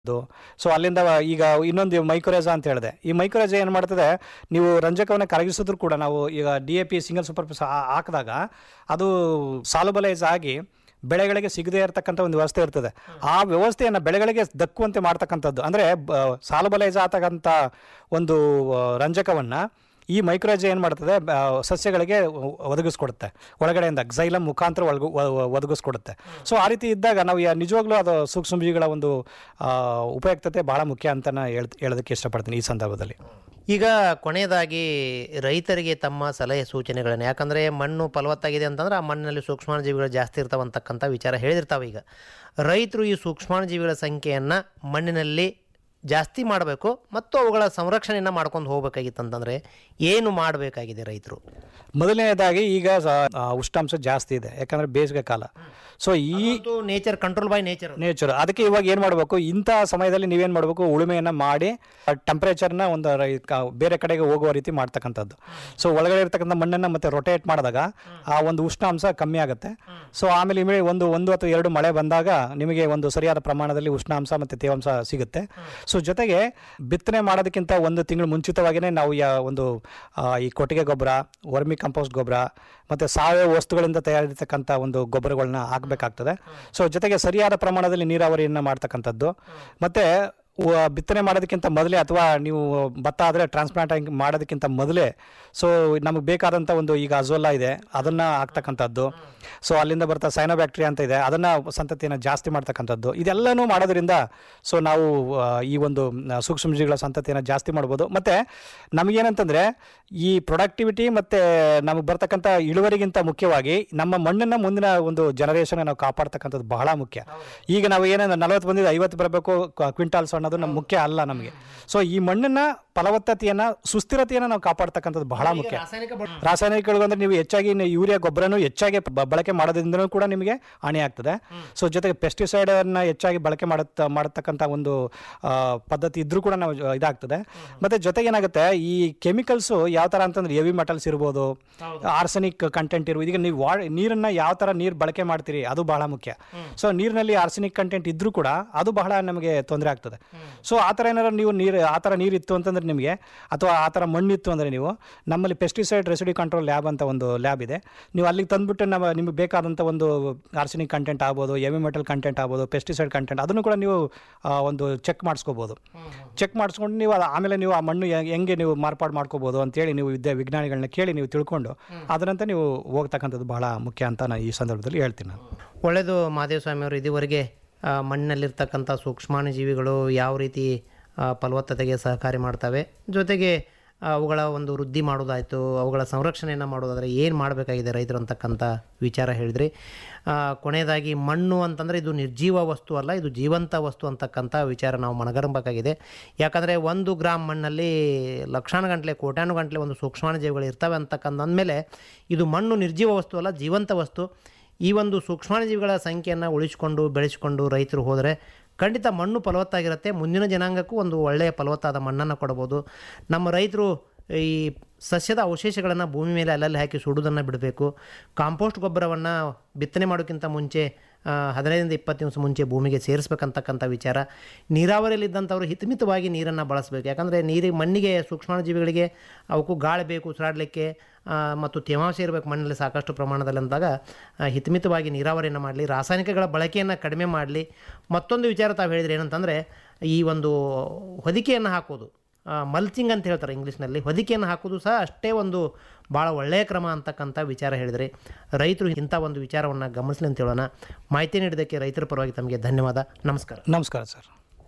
so ಅಲ್ಲಿಂದ ಈಗ ಇನ್ನೊಂದು ಮೈಕ್ರೋರೇಜಾ ಅಂತ ಹೇಳಿದೆ ಈ ಮೈಕ್ರೋರೇಜಾ ಏನು ಮಾಡ್ತದೆ ನೀವು ರಂಜಕವನ್ನು ಕರಗಿಸಿದ್ರು ಕೂಡ ನಾವು ಈಗ D A P single super phos ಹಾಕಿದಾಗ ಅದು ಸಾಲುಬಲೈಸ್ ಆಗಿ ಬೆಳೆಗಳಿಗೆ ಸಿಗದೇ ಇರತಕ್ಕಂಥ ಒಂದು ವ್ಯವಸ್ಥೆ ಇರ್ತದೆ ಆ ವ್ಯವಸ್ಥೆಯನ್ನು ಬೆಳೆಗಳಿಗೆ ದಕ್ಕುವಂತೆ ಮಾಡ್ತಕ್ಕಂಥದ್ದು ಅಂದರೆ ಸಾಲುಬಲೈಸ್ ಆಗ್ತಕ್ಕಂಥ ಒಂದು ಆ, ರಂಜಕವನ್ನ ಈ ಮೈಕ್ರೋಜ ಏನು ಮಾಡ್ತದೆ ಬ- ಸಸ್ಯಗಳಿಗೆ ಒದಗಿಸ್ಕೊಡುತ್ತೆ ಒಳಗಡೆಯಿಂದ xylem ಮುಖಾಂತರ ಒಳಗು ಒ- ಒ- ಒದಗಿಸ್ಕೊಡುತ್ತೆ ಸೊ ಆ ರೀತಿ ಇದ್ದಾಗ ನಾವು ಯಾ- ನಿಜವಾಗ್ಲೂ ಅದು ಸೂಕ್ಷ್ಮಜೀವಿಗಳ ಒಂದು ಆ, ಉಪಯುಕ್ತತೆ ಬಹಳ ಮುಖ್ಯ ಅಂತ ನಾನು ಹೇಳ್ ಹೇಳೋದಕ್ಕೆ ಇಷ್ಟಪಡ್ತೀನಿ ಈ ಸಂದರ್ಭದಲ್ಲಿ ಈಗ ಕೊನೆಯದಾಗಿ ರೈತರಿಗೆ ತಮ್ಮ ಸಲಹೆ ಸೂಚನೆಗಳನ್ನು ಯಾಕಂದರೆ ಮಣ್ಣು ಫಲವತ್ತಾಗಿದೆ ಅಂತಂದ್ರೆ ಆ ಮಣ್ಣಿನಲ್ಲಿ ಸೂಕ್ಷ್ಮಾಣುಜೀವಿಗಳು ಜಾಸ್ತಿ ಇರ್ತಾವಂತಕ್ಕಂಥ ವಿಚಾರ ಹೇಳಿರ್ತಾವೆ ಈಗ ರೈತರು ಈ ಸೂಕ್ಷ್ಮಾಣುಜೀವಿಗಳ ಸಂಖ್ಯೆಯನ್ನು ಮಣ್ಣಿನಲ್ಲಿ ಜಾಸ್ತಿ ಮಾಡಬೇಕು ಮತ್ತು ಅವುಗಳ ಸಂರಕ್ಷಣೆಯನ್ನು ಮಾಡ್ಕೊಂಡು ಹೋಗಬೇಕಾಗಿತ್ತು ಅಂತಂದರೆ ಏನು ಮಾಡಬೇಕಾಗಿದೆ ರೈತರು ಮೊದಲನೇದಾಗಿ ಈಗ ಸ- ಆ, ಉಷ್ಣಾಂಶ ಜಾಸ್ತಿ ಇದೆ ಯಾಕಂದ್ರೆ ಬೇಸಿಗೆ ಕಾಲ ಸೊ ಈ nature control by nature nature ಅದಕ್ಕೆ ಇವಾಗ ಏನು ಮಾಡಬೇಕು ಇಂಥ ಸಮಯದಲ್ಲಿ ನೀವೇನು ಮಾಡಬೇಕು ಉಳುಮೆಯನ್ನು ಮಾಡಿ ಟೆಂಪ್ರೇಚರ್ನ ಒಂದು ರೈ- ಕ- ಬೇರೆ ಕಡೆಗೆ ಹೋಗುವ ರೀತಿ ಮಾಡ್ತಕ್ಕಂಥದ್ದು ಸೊ ಒಳಗಡೆ ಇರ್ತಕ್ಕಂಥ ಮಣ್ಣನ್ನು ಮತ್ತೆ ರೊಟೇಟ್ ಮಾಡಿದಾಗ ಆ ಒಂದು ಉಷ್ಣಾಂಶ ಕಮ್ಮಿ ಆಗುತ್ತೆ ಸೊ ಆಮೇಲೆ ಇಮಿ ಒಂದು ಒಂದು ಅಥವಾ ಎರಡು ಮಳೆ ಬಂದಾಗ ನಿಮಗೆ ಒಂದು ಸರಿಯಾದ ಪ್ರಮಾಣದಲ್ಲಿ ಉಷ್ಣಾಂಶ ಮತ್ತು ತೇವಾಂಶ ಸಿಗುತ್ತೆ ಸೊ ಜೊತೆಗೆ ಬಿತ್ತನೆ ಮಾಡೋದಕ್ಕಿಂತ ಒಂದು ತಿಂಗಳು ಮುಂಚಿತವಾಗಿಯೇ ನಾವು ಯಾ ಒಂದು ಆ, ಈ ಕೊಟ್ಟಿಗೆ ಗೊಬ್ಬರ ವರ್ಮಿ ಕಂಪೋಸ್ಟ್ ಗೊಬ್ಬರ ಮತ್ತು ಸಾವಯವ ವಸ್ತುಗಳಿಂದ ತಯಾರಿರ್ತಕ್ಕಂಥ ಒಂದು ಗೊಬ್ಬರಗಳನ್ನ ಹಾಕಬೇಕಾಗ್ತದೆ ಸೊ ಜೊತೆಗೆ ಸರಿಯಾದ ಪ್ರಮಾಣದಲ್ಲಿ ನೀರಾವರಿಯನ್ನು ಮಾಡ್ತಕ್ಕಂಥದ್ದು ಮತ್ತು ವ- ಬಿತ್ತನೆ ಮಾಡೋದಕ್ಕಿಂತ ಮೊದಲೇ ಅಥವಾ ನೀವು ಭತ್ತ ಆದರೆ ಟ್ರಾನ್ಸ್ಪ್ಲಾಂಟಿಂಗ್ ಮಾಡೋದಕ್ಕಿಂತ ಮೊದಲೇ ಸೊ ನಮಗೆ ಬೇಕಾದಂಥ ಒಂದು ಈಗ ಅಜೋಲಾ ಇದೆ ಅದನ್ನು ಹಾಕ್ತಕ್ಕಂಥದ್ದು ಸೊ ಅಲ್ಲಿಂದ ಬರ್ತಾ ಸೈನೋಬ್ಯಾಕ್ಟೀರಿಯಾ ಅಂತ ಇದೆ ಅದನ್ನು ಸಂತತಿಯನ್ನು ಜಾಸ್ತಿ ಮಾಡ್ತಕ್ಕಂಥದ್ದು ಇದೆಲ್ಲನೂ ಮಾಡೋದ್ರಿಂದ ಸೊ ನಾವು ಆ, ಈ ಒಂದು ಆ, ಸೂಕ್ಷ್ಮಜೀವಿಗಳ ಸಂತತಿಯನ್ನು ಜಾಸ್ತಿ ಮಾಡ್ಬೋದು ಮತ್ತು ನಮಗೇನಂತಂದರೆ ಈ ಪ್ರೊಡಕ್ಟಿವಿಟಿ ಮತ್ತು ನಮಗೆ ಬರ್ತಕ್ಕಂಥ ಇಳುವರಿಗಿಂತ ಮುಖ್ಯವಾಗಿ ನಮ್ಮ ಮಣ್ಣನ್ನು ಮುಂದಿನ ಒಂದು ಜನರೇಷನ್ ನಾವು ಕಾಪಾಡ್ತಕ್ಕಂಥದ್ದು ಬಹಳ ಮುಖ್ಯ ಈಗ ನಾವು ಏನೇನು ನಲವತ್ತು ಬಂದಿದ್ದು ಐವತ್ತು ಬರಬೇಕು ಕ್ವಿಂಟಾಲ್ಸ್ ಅನ್ನೋದು ನಮ್ಮ ಮುಖ್ಯ ಅಲ್ಲ ನಮಗೆ ಸೊ ಈ ಮಣ್ಣನ್ನ ಫಲವತ್ತತೆಯನ್ನು ಸುಸ್ಥಿರತೆಯನ್ನು ನಾವು ಕಾಪಾಡ್ತಕ್ಕಂಥದ್ದು ಬಹಳ ಮುಖ್ಯ ರಾಸಾಯನಿಕಗಳು ಅಂದ್ರೆ ನೀವು ಹೆಚ್ಚಾಗಿ ನೀವು ಯೂರಿಯಾ ಗೊಬ್ಬರನು ಹೆಚ್ಚಾಗಿ ಬ- ಬಳಕೆ ಮಾಡೋದ್ರಿಂದನೂ ಕೂಡ ನಿಮಗೆ ಹಾನಿ ಆಗ್ತದೆ ಸೊ ಜೊತೆಗೆ ಪೆಸ್ಟಿಸೈಡ್ ಅನ್ನ ಹೆಚ್ಚಾಗಿ ಬಳಕೆ ಮಾಡತ್ತ ಮಾಡತಕ್ಕಂಥ ಒಂದು ಆ, ಪದ್ಧತಿ ಇದ್ರೂ ಕೂಡ ನಾವು ಜ- ಇದಾಗ್ತದೆ ಮತ್ತೆ ಜೊತೆಗೆ ಏನಾಗುತ್ತೆ ಈ ಕೆಮಿಕಲ್ಸ್ ಯಾವ ತರ ಅಂತಂದ್ರೆ ಹೆವಿ ಮೆಟಲ್ಸ್ ಇರ್ಬೋದು ಆರ್ಸೆನಿಕ್ ಕಂಟೆಂಟ್ ಇರ್ಬೋದು ಈಗ ನೀವು ವಾ ನೀರನ್ನ ಯಾವ ತರ ನೀರು ಬಳಕೆ ಮಾಡ್ತೀರಿ ಅದು ಬಹಳ ಮುಖ್ಯ ಸೊ ನೀರಿನಲ್ಲಿ ಆರ್ಸೆನಿಕ್ ಕಂಟೆಂಟ್ ಇದ್ರೂ ಕೂಡ ಅದು ಬಹಳ ನಮಗೆ ತೊಂದರೆ ಆಗ್ತದೆ ಸೊ ಆ ಥರ ಏನಾದ್ರು ನೀವು ನೀರು ಆ ಥರ ನೀರು ಇತ್ತು ಅಂತಂದ್ರೆ ನಿಮಗೆ ಅಥವಾ ಆ ಥರ ಮಣ್ಣಿತ್ತು ಅಂದರೆ ನೀವು ನಮ್ಮಲ್ಲಿ ಪೆಸ್ಟಿಸೈಡ್ ರೆಸಿಡಿ ಕಂಟ್ರೋಲ್ ಲ್ಯಾಬ್ ಅಂತ ಒಂದು ಲ್ಯಾಬ್ ಇದೆ ನೀವು ಅಲ್ಲಿಗೆ ತಂದುಬಿಟ್ಟು ನಮ್ಮ ನಿಮಗೆ ಬೇಕಾದಂಥ ಒಂದು ಆರ್ಸೆನಿಕ್ ಕಂಟೆಂಟ್ ಆಗ್ಬೋದು ಎವಿ ಮೆಟಲ್ ಕಂಟೆಂಟ್ ಆಗ್ಬೋದು ಪೆಸ್ಟಿಸೈಡ್ ಕಂಟೆಂಟ್ ಅದನ್ನು ಕೂಡ ನೀವು ಆ, ಒಂದು ಚೆಕ್ ಮಾಡಿಸ್ಕೋಬೋದು ಚೆಕ್ ಮಾಡಿಸ್ಕೊಂಡು ನೀವು ಅದು ಆಮೇಲೆ ನೀವು ಆ ಮಣ್ಣು ಹೆಂಗ್- ಹೆಂಗೆ ನೀವು ಮಾರ್ಪಾಡು ಮಾಡ್ಕೋಬೋದು ಅಂತೇಳಿ ನೀವು ವಿದ್ಯಾ ವಿಜ್ಞಾನಿಗಳನ್ನ ಕೇಳಿ ನೀವು ತಿಳ್ಕೊಂಡು ಅದರಂತೆ ನೀವು ಹೋಗ್ತಕ್ಕಂಥದ್ದು ಬಹಳ ಮುಖ್ಯ ಅಂತ ನಾನು ಈ ಸಂದರ್ಭದಲ್ಲಿ ಹೇಳ್ತೀನಿ ನಾನು ಒಳ್ಳೆಯದು ಮಹಾದೇವ ಸ್ವಾಮಿ ಅವರು ಇದುವರೆಗೆ ಆ, ಮಣ್ಣಿನಲ್ಲಿರ್ತಕ್ಕಂಥ ಸೂಕ್ಷ್ಮಾಣುಜೀವಿಗಳು ಯಾವ ರೀತಿ ಆ, ಫಲವತ್ತತೆಗೆ ಸಹಕಾರಿ ಮಾಡ್ತವೆ ಜೊತೆಗೆ ಆ, ಅವುಗಳ ಒಂದು ವೃದ್ಧಿ ಮಾಡೋದಾಯಿತು ಅವುಗಳ ಸಂರಕ್ಷಣೆಯನ್ನು ಮಾಡೋದಾದರೆ ಏನು ಮಾಡಬೇಕಾಗಿದೆ ರೈತರು ಅಂತಕ್ಕಂಥ ವಿಚಾರ ಹೇಳಿದ್ರಿ ಆ, ಕೊನೆಯದಾಗಿ ಮಣ್ಣು ಅಂತಂದರೆ ಇದು ನಿರ್ಜೀವ ವಸ್ತು ಅಲ್ಲ ಇದು ಜೀವಂತ ವಸ್ತು ಅಂತಕ್ಕಂಥ ವಿಚಾರ ನಾವು ಮನಗರಬೇಕಾಗಿದೆ ಯಾಕಂದರೆ ಒಂದು ಗ್ರಾಮ್ ಮಣ್ಣಲ್ಲಿ ಲಕ್ಷಾನುಗಂಟ್ಲೆ ಕೋಟ್ಯಾನುಗಂಟ್ಲೆ ಒಂದು ಸೂಕ್ಷ್ಮಾಣುಜೀವಿಗಳು ಇರ್ತವೆ ಅಂತಕ್ಕಂಥ ಅಂದಮೇಲೆ ಇದು ಮಣ್ಣು ನಿರ್ಜೀವ ವಸ್ತು ಅಲ್ಲ ಜೀವಂತ ವಸ್ತು ಈ ಒಂದು ಸೂಕ್ಷ್ಮಾಣುಜೀವಿಗಳ ಸಂಖ್ಯೆಯನ್ನು ಉಳಿಸಿಕೊಂಡು ಬೆಳೆಸಿಕೊಂಡು ರೈತರು ಹೋದರೆ ಖಂಡಿತ ಮಣ್ಣು ಫಲವತ್ತಾಗಿರುತ್ತೆ ಮುಂದಿನ ಜನಾಂಗಕ್ಕೂ ಒಂದು ಒಳ್ಳೆಯ ಫಲವತ್ತಾದ ಮಣ್ಣನ್ನು ಕೊಡಬೋದು ನಮ್ಮ ರೈತರು ಈ ಸಸ್ಯದ ಅವಶೇಷಗಳನ್ನು ಭೂಮಿ ಮೇಲೆ ಅಲ್ಲಲ್ಲಿ ಹಾಕಿ ಸುಡುವುದನ್ನು ಬಿಡಬೇಕು ಕಾಂಪೋಸ್ಟ್ ಗೊಬ್ಬರವನ್ನು ಬಿತ್ತನೆ ಮಾಡೋಕ್ಕಿಂತ ಮುಂಚೆ ಆ, ಹದಿನೈದರಿಂದ ಇಪ್ಪತ್ತು ದಿವಸ ಮುಂಚೆ ಭೂಮಿಗೆ ಸೇರಿಸ್ಬೇಕಂತಕ್ಕಂಥ ವಿಚಾರ ನೀರಾವರಿಯಲ್ಲಿದ್ದಂಥವ್ರು ಹಿತಮಿತವಾಗಿ ನೀರನ್ನು ಬಳಸಬೇಕು ಯಾಕಂದರೆ ನೀರಿಗೆ ಮಣ್ಣಿಗೆ ಸೂಕ್ಷ್ಮಾಣುಜೀವಿಗಳಿಗೆ ಅವಕ್ಕೂ ಗಾಳಿ ಬೇಕು ಉಸಿರಾಡಲಿಕ್ಕೆ ಆ, ಮತ್ತು ತೇವಾಂಶ ಇರಬೇಕು ಮಣ್ಣಲ್ಲಿ ಸಾಕಷ್ಟು ಪ್ರಮಾಣದಲ್ಲಿ ಅಂದಾಗ ಆ, ಹಿತಮಿತವಾಗಿ ನೀರಾವರಿಯನ್ನು ಮಾಡಲಿ ರಾಸಾಯನಿಕಗಳ ಬಳಕೆಯನ್ನು ಕಡಿಮೆ ಮಾಡಲಿ ಮತ್ತೊಂದು ವಿಚಾರ ತಾವು ಹೇಳಿದ್ರೆ ಏನಂತಂದರೆ ಈ ಒಂದು ಹೊದಿಕೆಯನ್ನು ಹಾಕೋದು ಮಲ್ಚಿಂಗ್ ಅಂತ ಹೇಳ್ತಾರೆ ಇಂಗ್ಲೀಷ್ನಲ್ಲಿ ಹೊದಿಕೆಯನ್ನು ಹಾಕೋದು ಸಹ ಅಷ್ಟೇ ಒಂದು ಭಾಳ ಒಳ್ಳೆಯ ಕ್ರಮ ಅಂತಕ್ಕಂಥ ವಿಚಾರ ಹೇಳಿದರೆ ರೈತರು ಇಂಥ ಒಂದು ವಿಚಾರವನ್ನು ಗಮನಿಸಲಿ ಅಂತ ಹೇಳೋಣ ಮಾಹಿತಿ ನೀಡಿದ್ದಕ್ಕೆ ರೈತರ ಪರವಾಗಿ ತಮಗೆ ಧನ್ಯವಾದ ನಮಸ್ಕಾರ ನಮಸ್ಕಾರ ಸರ್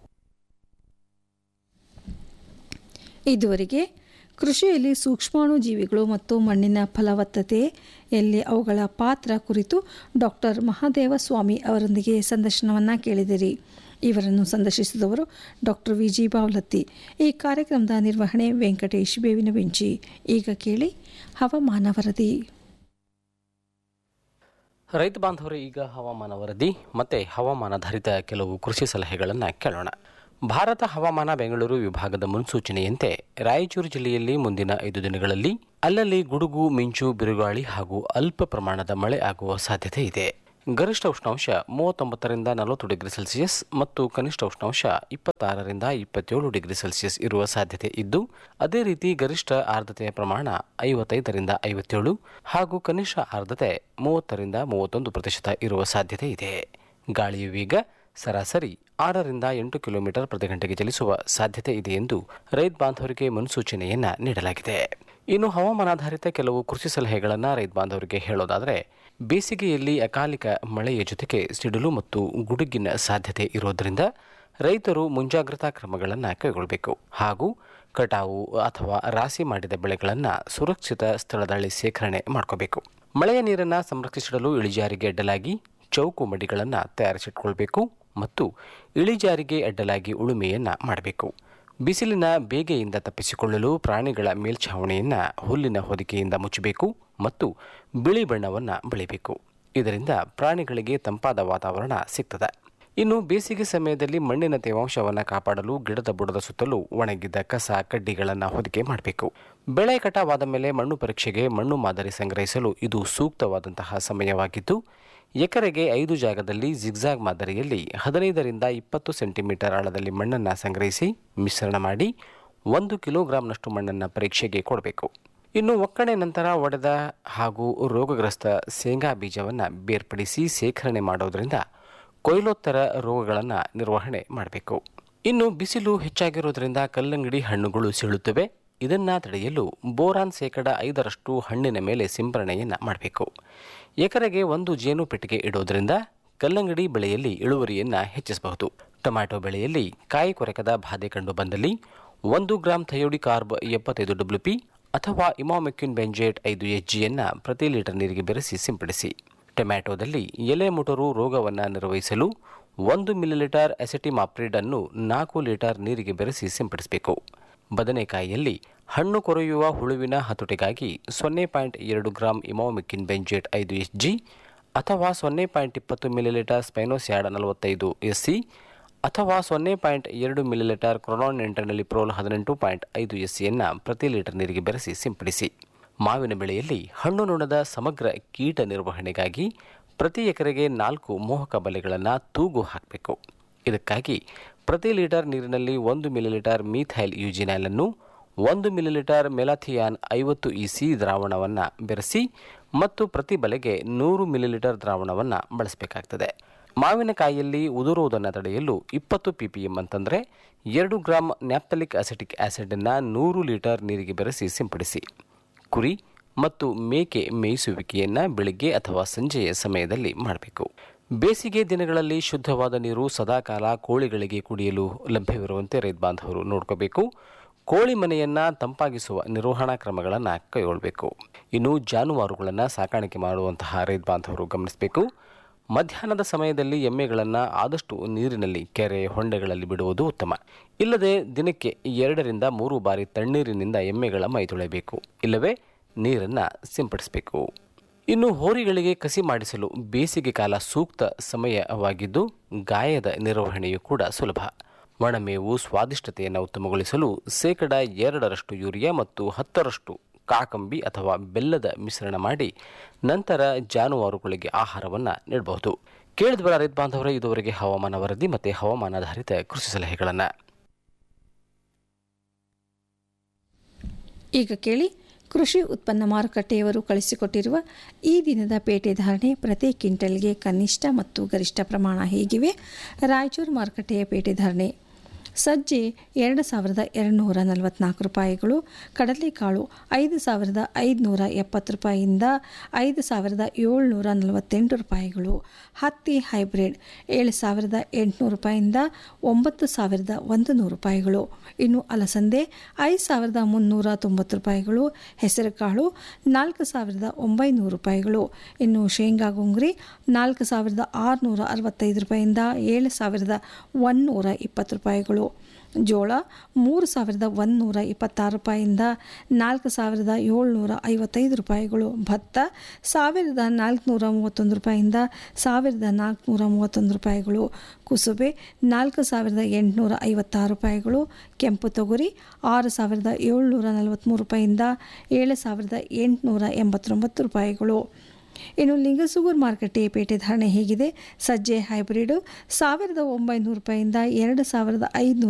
ಇದುವರೆಗೆ ಕೃಷಿಯಲ್ಲಿ ಸೂಕ್ಷ್ಮಾಣು ಜೀವಿಗಳು ಮತ್ತು ಮಣ್ಣಿನ ಫಲವತ್ತತೆಯಲ್ಲಿ ಅವುಗಳ ಪಾತ್ರ ಕುರಿತು ಡಾಕ್ಟರ್ ಮಹಾದೇವ ಸ್ವಾಮಿ ಅವರೊಂದಿಗೆ ಸಂದರ್ಶನವನ್ನು ಕೇಳಿದಿರಿ ಇವರನ್ನು ಸಂದರ್ಶಿಸಿದವರು ಡಾಕ್ಟರ್ ವಿ ಜಿ ಬಾವಲತ್ತಿ ಈ ಕಾರ್ಯಕ್ರಮದ ನಿರ್ವಹಣೆ ವೆಂಕಟೇಶ್ ಬೇವಿನ ಬೆಂಚಿ ಈಗ ಕೇಳಿ ಹವಾಮಾನ ವರದಿ ರೈತ ಬಾಂಧವರು ಈಗ ಹವಾಮಾನ ವರದಿ ಮತ್ತು ಹವಾಮಾನಾಧಾರಿತ ಕೆಲವು ಕೃಷಿ ಸಲಹೆಗಳನ್ನು ಕೇಳೋಣ ಭಾರತ ಹವಾಮಾನ ಬೆಂಗಳೂರು ವಿಭಾಗದ ಮುನ್ಸೂಚನೆಯಂತೆ ರಾಯಚೂರು ಜಿಲ್ಲೆಯಲ್ಲಿ ಮುಂದಿನ ಐದು ದಿನಗಳಲ್ಲಿ ಅಲ್ಲಲ್ಲಿ ಗುಡುಗು ಮಿಂಚು ಬಿರುಗಾಳಿ ಹಾಗೂ ಅಲ್ಪ ಪ್ರಮಾಣದ ಮಳೆ ಆಗುವ ಸಾಧ್ಯತೆ ಇದೆ ಗರಿಷ್ಠ ಉಷ್ಣಾಂಶ ಮೂವತ್ತೊಂಬತ್ತರಿಂದ ನಲವತ್ತು ಡಿಗ್ರಿ ಸೆಲ್ಸಿಯಸ್ ಮತ್ತು ಕನಿಷ್ಠ ಉಷ್ಣಾಂಶ ಇಪ್ಪತ್ತಾರರಿಂದ ಇಪ್ಪತ್ತೇಳು ಡಿಗ್ರಿ ಸೆಲ್ಸಿಯಸ್ ಇರುವ ಸಾಧ್ಯತೆ ಇದ್ದು ಅದೇ ರೀತಿ ಗರಿಷ್ಠ ಆರ್ದ್ರತೆಯ ಪ್ರಮಾಣ ಐವತ್ತೈದರಿಂದ ಐವತ್ತೇಳು ಹಾಗೂ ಕನಿಷ್ಠ ಆರ್ದ್ರತೆ ಮೂವತ್ತರಿಂದ ಮೂವತ್ತೊಂದು ಪ್ರತಿಶತ ಇರುವ ಸಾಧ್ಯತೆ ಇದೆ ಗಾಳಿಯ ವೇಗ ಸರಾಸರಿ ಆರರಿಂದ ಎಂಟು ಕಿಲೋಮೀಟರ್ ಪ್ರತಿ ಗಂಟೆಗೆ ಚಲಿಸುವ ಸಾಧ್ಯತೆ ಇದೆ ಎಂದು ರೈತ ಬಾಂಧವರಿಗೆ ಮುನ್ಸೂಚನೆಯನ್ನ ನೀಡಲಾಗಿದೆ ಇನ್ನು ಹವಾಮಾನಾಧಾರಿತ ಕೆಲವು ಕೃಷಿ ಸಲಹೆಗಳನ್ನು ರೈತ ಬಾಂಧವರಿಗೆ ಹೇಳೋದಾದರೆ ಬೇಸಿಗೆಯಲ್ಲಿ ಅಕಾಲಿಕ ಮಳೆಯ ಜೊತೆಗೆ ಸಿಡಿಲು ಮತ್ತು ಗುಡುಗಿನ ಸಾಧ್ಯತೆ ಇರೋದರಿಂದ ರೈತರು ಮುಂಜಾಗ್ರತಾ ಕ್ರಮಗಳನ್ನು ಕೈಗೊಳ್ಳಬೇಕು ಹಾಗೂ ಕಟಾವು ಅಥವಾ ರಾಶಿ ಮಾಡಿದ ಬೆಳೆಗಳನ್ನು ಸುರಕ್ಷಿತ ಸ್ಥಳದಲ್ಲಿ ಶೇಖರಣೆ ಮಾಡ್ಕೋಬೇಕು ಮಳೆಯ ನೀರನ್ನು ಸಂರಕ್ಷಿಸಿಡಲು ಇಳಿಜಾರಿಗೆ ಅಡ್ಡಲಾಗಿ ಚೌಕು ಮಡಿಗಳನ್ನು ತಯಾರಿಸಿಟ್ಕೊಳ್ಬೇಕು ಮತ್ತು ಇಳಿಜಾರಿಗೆ ಅಡ್ಡಲಾಗಿ ಉಳುಮೆಯನ್ನು ಮಾಡಬೇಕು ಬಿಸಿಲಿನ ಬೇಗೆಯಿಂದ ತಪ್ಪಿಸಿಕೊಳ್ಳಲು ಪ್ರಾಣಿಗಳ ಮೇಲ್ಛಾವಣಿಯನ್ನು ಹುಲ್ಲಿನ ಹೊದಿಕೆಯಿಂದ ಮುಚ್ಚಬೇಕು ಮತ್ತು ಬಿಳಿ ಬಣ್ಣವನ್ನು ಬೆಳಿಬೇಕು ಇದರಿಂದ ಪ್ರಾಣಿಗಳಿಗೆ ತಂಪಾದ ವಾತಾವರಣ ಸಿಗ್ತದೆ ಇನ್ನು ಬೇಸಿಗೆ ಸಮಯದಲ್ಲಿ ಮಣ್ಣಿನ ತೇವಾಂಶವನ್ನು ಕಾಪಾಡಲು ಗಿಡದ ಬುಡದ ಸುತ್ತಲೂ ಒಣಗಿದ ಕಸ ಕಡ್ಡಿಗಳನ್ನು ಹೊದಿಕೆ ಮಾಡಬೇಕು ಬೆಳೆ ಕಟಾವಾದ ಮೇಲೆ ಮಣ್ಣು ಪರೀಕ್ಷೆಗೆ ಮಣ್ಣು ಮಾದರಿ ಸಂಗ್ರಹಿಸಲು ಇದು ಸೂಕ್ತವಾದಂತಹ ಸಮಯವಾಗಿದ್ದು ಎಕರೆಗೆ ಐದು ಜಾಗದಲ್ಲಿ ಜಿಗ್ಜಾಗ್ ಮಾದರಿಯಲ್ಲಿ ಹದಿನೈದರಿಂದ ಇಪ್ಪತ್ತು ಸೆಂಟಿಮೀಟರ್ ಆಳದಲ್ಲಿ ಮಣ್ಣನ್ನು ಸಂಗ್ರಹಿಸಿ ಮಿಶ್ರಣ ಮಾಡಿ ಒಂದು ಕಿಲೋಗ್ರಾಂನಷ್ಟು ಮಣ್ಣನ್ನು ಪರೀಕ್ಷೆಗೆ ಕೊಡಬೇಕು ಇನ್ನು ಒಕ್ಕಣೆ ನಂತರ ಒಡೆದ ಹಾಗೂ ರೋಗಗ್ರಸ್ತ ಶೇಂಗಾ ಬೀಜವನ್ನು ಬೇರ್ಪಡಿಸಿ ಶೇಖರಣೆ ಮಾಡೋದರಿಂದ ಕೊಯ್ಲೋತ್ತರ ರೋಗಗಳನ್ನು ನಿರ್ವಹಣೆ ಮಾಡಬೇಕು ಇನ್ನು ಬಿಸಿಲು ಹೆಚ್ಚಾಗಿರೋದ್ರಿಂದ ಕಲ್ಲಂಗಡಿ ಹಣ್ಣುಗಳು ಸೀಳುತ್ತವೆ ಇದನ್ನ ತಡೆಯಲು ಬೋರಾನ್ ಶೇಕಡ ಐದರಷ್ಟು ಹಣ್ಣಿನ ಮೇಲೆ ಸಿಂಪರಣೆಯನ್ನು ಮಾಡಬೇಕು ಎಕರೆಗೆ ಒಂದು ಜೇನು ಪೆಟ್ಟಿಗೆ ಇಡೋದ್ರಿಂದ ಕಲ್ಲಂಗಡಿ ಬೆಳೆಯಲ್ಲಿ ಇಳುವರಿಯನ್ನು ಹೆಚ್ಚಿಸಬಹುದು ಟೊಮ್ಯಾಟೊ ಬೆಳೆಯಲ್ಲಿ ಕಾಯಿ ಕೊರಕದ ಬಾಧೆ ಕಂಡು ಬಂದಲ್ಲಿ ಒಂದು ಗ್ರಾಂ ಥಯೋಡಿ ಕಾರ್ಬ್ ಎಪ್ಪತ್ತೈದು ಡಬ್ಲ್ಯೂಪಿ ಅಥವಾ ಇಮಾಮೆಕ್ಯುನ್ ಬೆಂಜೇಟ್ ಐದು ಎಚ್ ಜಿಯನ್ನು ಪ್ರತಿ ಲೀಟರ್ ನೀರಿಗೆ ಬೆರೆಸಿ ಸಿಂಪಡಿಸಿ ಟೊಮ್ಯಾಟೊದಲ್ಲಿ ಎಲೆ ಮುಟರು ರೋಗವನ್ನು ನಿರ್ವಹಿಸಲು ಒಂದು ಮಿಲಿಲೀಟರ್ ಅಸೆಟಿಮಾಪ್ರಿಡ್ ಅನ್ನು ನಾಲ್ಕು ಲೀಟರ್ ನೀರಿಗೆ ಬೆರೆಸಿ ಸಿಂಪಡಿಸಬೇಕು ಬದನೆಕಾಯಿಯಲ್ಲಿ ಹಣ್ಣು ಕೊರೆಯುವ ಹುಳುವಿನ ಹತೋಟಿಗಾಗಿ ಸೊನ್ನೆ ಪಾಯಿಂಟ್ ಎರಡು ಗ್ರಾಂ ಇಮೋಮಿಕ್ಕಿನ್ ಬೆಂಜೇಟ್ ಐದು ಎಚ್ ಜಿ ಅಥವಾ ಸೊನ್ನೆ ಪಾಯಿಂಟ್ ಇಪ್ಪತ್ತು ಮಿಲಿಲೀಟರ್ ಸ್ಪೈನೋಸ್ಯಾಡ್ ನಲವತ್ತೈದು ಎಸ್ ಸಿ ಅಥವಾ ಸೊನ್ನೆ ಪಾಯಿಂಟ್ ಎರಡು ಮಿಲಿಲೀಟರ್ ಕ್ರೊನಾನ್ ಇಂಟರ್ನಲ್ಲಿ ಪ್ರೋಲ್ ಹದಿನೆಂಟು ಪಾಯಿಂಟ್ ಐದು ಎಸ್ ಸಿಯನ್ನು ಪ್ರತಿ ಲೀಟರ್ ನೀರಿಗೆ ಬೆರೆಸಿ ಸಿಂಪಡಿಸಿ ಮಾವಿನ ಬೆಳೆಯಲ್ಲಿ ಹಣ್ಣು ನುಣದ ಸಮಗ್ರ ಕೀಟ ನಿರ್ವಹಣೆಗಾಗಿ ಪ್ರತಿ ಎಕರೆಗೆ ನಾಲ್ಕು ಮೋಹಕ ಬಲೆಗಳನ್ನು ತೂಗು ಹಾಕಬೇಕು ಇದಕ್ಕಾಗಿ ಪ್ರತಿ ಲೀಟರ್ ನೀರಿನಲ್ಲಿ ಒಂದು ಮಿಲಿಲೀಟರ್ ಮೀಥೈಲ್ ಯೂಜಿನೈಲ್ ಅನ್ನು ಒಂದು ಮಿಲಿಲೀಟರ್ ಮೆಲಾಥಿಯಾನ್ ಐವತ್ತು ಇ ಸಿ ದ್ರಾವಣವನ್ನು ಬೆರೆಸಿ ಮತ್ತು ಪ್ರತಿ ಬಲೆಗೆ ನೂರು ಮಿಲಿಲೀಟರ್ ದ್ರಾವಣವನ್ನು ಬಳಸಬೇಕಾಗ್ತದೆ ಮಾವಿನಕಾಯಿಯಲ್ಲಿ ಉದುರುವುದನ್ನು ತಡೆಯಲು ಇಪ್ಪತ್ತು ಪಿ ಪಿ ಎಂ ಅಂತಂದರೆ ಎರಡು ಗ್ರಾಂ ನ್ಯಾಪ್ತಲಿಕ್ ಅಸಿಟಿಕ್ ಆ್ಯಸಿಡನ್ನು ನೂರು ಲೀಟರ್ ನೀರಿಗೆ ಬೆರೆಸಿ ಸಿಂಪಡಿಸಿ ಕುರಿ ಮತ್ತು ಮೇಕೆ ಮೇಯಿಸುವಿಕೆಯನ್ನು ಬೆಳಿಗ್ಗೆ ಅಥವಾ ಸಂಜೆಯ ಸಮಯದಲ್ಲಿ ಮಾಡಬೇಕು ಬೇಸಿಗೆ ದಿನಗಳಲ್ಲಿ ಶುದ್ಧವಾದ ನೀರು ಸದಾಕಾಲ ಕೋಳಿಗಳಿಗೆ ಕುಡಿಯಲು ಲಭ್ಯವಿರುವಂತೆ ರೈತ ಬಾಂಧವರು ನೋಡ್ಕೋಬೇಕು ಕೋಳಿ ಮನೆಯನ್ನು ತಂಪಾಗಿಸುವ ನಿರ್ವಹಣಾ ಕ್ರಮಗಳನ್ನು ಕೈಗೊಳ್ಳಬೇಕು ಇನ್ನು ಜಾನುವಾರುಗಳನ್ನು ಸಾಕಾಣಿಕೆ ಮಾಡುವಂತಹ ರೈತ ಬಾಂಧವರು ಗಮನಿಸಬೇಕು ಮಧ್ಯಾಹ್ನದ ಸಮಯದಲ್ಲಿ ಎಮ್ಮೆಗಳನ್ನು ಆದಷ್ಟು ನೀರಿನಲ್ಲಿ ಕೆರೆ ಹೊಂಡೆಗಳಲ್ಲಿ ಬಿಡುವುದು ಉತ್ತಮ ಇಲ್ಲದೆ ದಿನಕ್ಕೆ ಎರಡರಿಂದ ಮೂರು ಬಾರಿ ತಣ್ಣೀರಿನಿಂದ ಎಮ್ಮೆಗಳ ಮೈ ತೊಳೆಯಬೇಕು ಇಲ್ಲವೇ ನೀರನ್ನು ಸಿಂಪಡಿಸಬೇಕು ಇನ್ನು ಹೋರಿಗಳಿಗೆ ಕಸಿ ಮಾಡಿಸಲು ಬೇಸಿಗೆ ಕಾಲ ಸೂಕ್ತ ಸಮಯವಾಗಿದ್ದು ಗಾಯದ ನಿರ್ವಹಣೆಯು ಕೂಡ ಸುಲಭ ಒಣಮೇವು ಸ್ವಾದಿಷ್ಟತೆಯನ್ನು ಉತ್ತಮಗೊಳಿಸಲು ಶೇಕಡ ಎರಡರಷ್ಟು ಯೂರಿಯಾ ಮತ್ತು ಹತ್ತರಷ್ಟು ಕಾಕಂಬಿ ಅಥವಾ ಬೆಲ್ಲದ ಮಿಶ್ರಣ ಮಾಡಿ ನಂತರ ಜಾನುವಾರುಗಳಿಗೆ ಆಹಾರವನ್ನು ನೀಡಬಹುದು ಕೇಳಿದ್ವರ ರೈತ ಬಾಂಧವರೇ ಇದುವರೆಗೆ ಹವಾಮಾನ ವರದಿ ಮತ್ತು ಹವಾಮಾನಾಧಾರಿತ ಕೃಷಿ ಸಲಹೆಗಳನ್ನು ಈಗ ಕೇಳಿ ಕೃಷಿ ಉತ್ಪನ್ನ ಮಾರುಕಟ್ಟೆಯವರು ಕಳಿಸಿಕೊಟ್ಟಿರುವ ಈ ದಿನದ ಪೇಟೆ ಧಾರಣೆ ಪ್ರತಿ ಕ್ವಿಂಟಲ್ಗೆ ಕನಿಷ್ಠ ಮತ್ತು ಗರಿಷ್ಠ ಪ್ರಮಾಣ ಹೀಗಿವೆ ರಾಯಚೂರು ಮಾರುಕಟ್ಟೆಯ ಪೇಟೆ ಧಾರಣೆ ಸಜ್ಜೆ ಎರಡು ಸಾವಿರದ ಎರಡುನೂರ ನಲವತ್ನಾಲ್ಕು ರೂಪಾಯಿಗಳು ಕಡಲೆಕಾಳು ಐದು ಸಾವಿರದ ಐದುನೂರ ಎಪ್ಪತ್ತು ರೂಪಾಯಿಯಿಂದ ಐದು ಸಾವಿರದ ಏಳ್ನೂರ ನಲವತ್ತೆಂಟು ರೂಪಾಯಿಗಳು ಹತ್ತಿ ಹೈಬ್ರಿಡ್ ಏಳು ಸಾವಿರದ ಎಂಟುನೂರು ರೂಪಾಯಿಯಿಂದ ಒಂಬತ್ತು ಸಾವಿರದ ಒಂದು ನೂರು ರೂಪಾಯಿಗಳು ಇನ್ನು ಅಲಸಂದೆ ಐದು ಸಾವಿರದ ಮುನ್ನೂರ ತೊಂಬತ್ತು ರೂಪಾಯಿಗಳು ಹೆಸರುಕಾಳು ನಾಲ್ಕು ಸಾವಿರದ ಒಂಬೈನೂರು ರೂಪಾಯಿಗಳು ಇನ್ನು ಶೇಂಗಾ ಗುಂಗ್ರಿ ನಾಲ್ಕು ಸಾವಿರದ ಆರುನೂರ ಅರವತ್ತೈದು ರೂಪಾಯಿಯಿಂದ ಏಳು ಸಾವಿರದ ಒಂದುನೂರ ಇಪ್ಪತ್ತು ರೂಪಾಯಿಗಳು ಜೋಳ ಮೂರು ಸಾವಿರದ ಒಂದುನೂರ ಇಪ್ಪತ್ತಾರು ರೂಪಾಯಿಯಿಂದ ನಾಲ್ಕು ಸಾವಿರದ ಏಳ್ನೂರ ಐವತ್ತೈದು ರೂಪಾಯಿಗಳು ಭತ್ತ ಸಾವಿರದ ನಾಲ್ಕುನೂರ ಮೂವತ್ತೊಂದು ರೂಪಾಯಿಯಿಂದ ಸಾವಿರದ ನಾಲ್ಕುನೂರ ಮೂವತ್ತೊಂದು ರೂಪಾಯಿಗಳು ಕುಸುಬೆ ನಾಲ್ಕು ಸಾವಿರದ ಎಂಟುನೂರ ಐವತ್ತಾರು ರೂಪಾಯಿಗಳು ಕೆಂಪು ತೊಗರಿ ಆರು ಸಾವಿರದ ಏಳ್ನೂರ ನಲವತ್ತ್ಮೂರು ರೂಪಾಯಿಯಿಂದ ಏಳು ಸಾವಿರದ ಎಂಟುನೂರ ಎಂಬತ್ತೊಂಬತ್ತು ರೂಪಾಯಿಗಳು ಇನ್ನು ಲಿಂಗಸೂಗೂರು ಮಾರುಕಟ್ಟೆ ಪೇಟೆ ಧಾರಣೆ ಹೇಗಿದೆ ಸಜ್ಜೆ ಹೈಬ್ರಿಡ್ ಸಾವಿರದ ಒಂಬೈನೂರು ರೂಪಾಯಿಂದ ಎರಡು ಸಾವಿರದ ಐದುನೂರು